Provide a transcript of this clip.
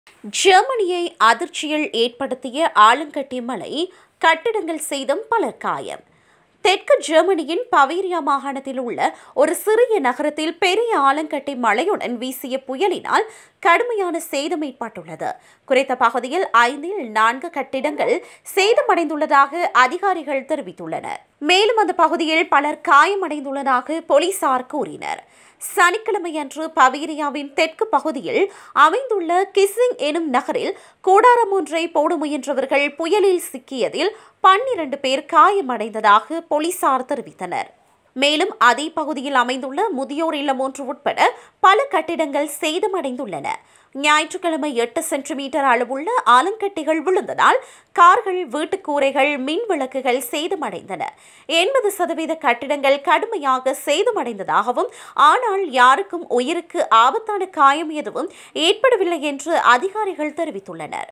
ஜெர்மனியை அதிர்ச்சியில் ஏற்படுத்திய ஆலங்கட்டி மலை கட்டிடங்கள் சேதம் பலர் காயம் தெற்கு ஜெர்மனியின் பவேரியா மாகாணத்தில் உள்ள ஒரு சிறிய நகரத்தில் பெரிய ஆலங்கட்டி மழையுடன் வீசிய புயலினால் கடுமையான சேதம் ஏற்பட்டுள்ளது குறித்த பகுதியில் ஐந்தில் நான்கு கட்டிடங்கள் சேதமடைந்துள்ளதாக அதிகாரிகள் தெரிவித்துள்ளனர் மேலும் அந்த பகுதியில் பலர் காயமடைந்துள்ளதாக போலீசார் கூறினர் சனிக்கிழமையன்று பவேரியாவின் தெற்கு பகுதியில் அமைந்துள்ள கிசிங் எனும் நகரில் கூடாரம் ஒன்றை போட முயன்றவர்கள் புயலில் சிக்கியதில் பன்னிரண்டு பேர் காயமடைந்ததாக போலீசார் தெரிவித்தனர் மேலும் அதே பகுதியில் அமைந்துள்ள முதியோர் இல்லம் ஒன்று உட்பட பல கட்டிடங்கள் சேதமடைந்துள்ளன ஞாயிற்றுக்கிழமை எட்டு சென்டிமீட்டர் அளவுள்ள ஆலங்கட்டிகள் விழுந்ததால் கார்கள் வீட்டுக்கூரைகள் மின் விளக்குகள் சேதமடைந்தன எண்பது சதவீத கட்டிடங்கள் கடுமையாக சேதமடைந்ததாகவும் ஆனால் யாருக்கும் உயிருக்கு ஆபத்தான காயம் எதுவும் ஏற்படவில்லை என்று அதிகாரிகள் தெரிவித்துள்ளனர்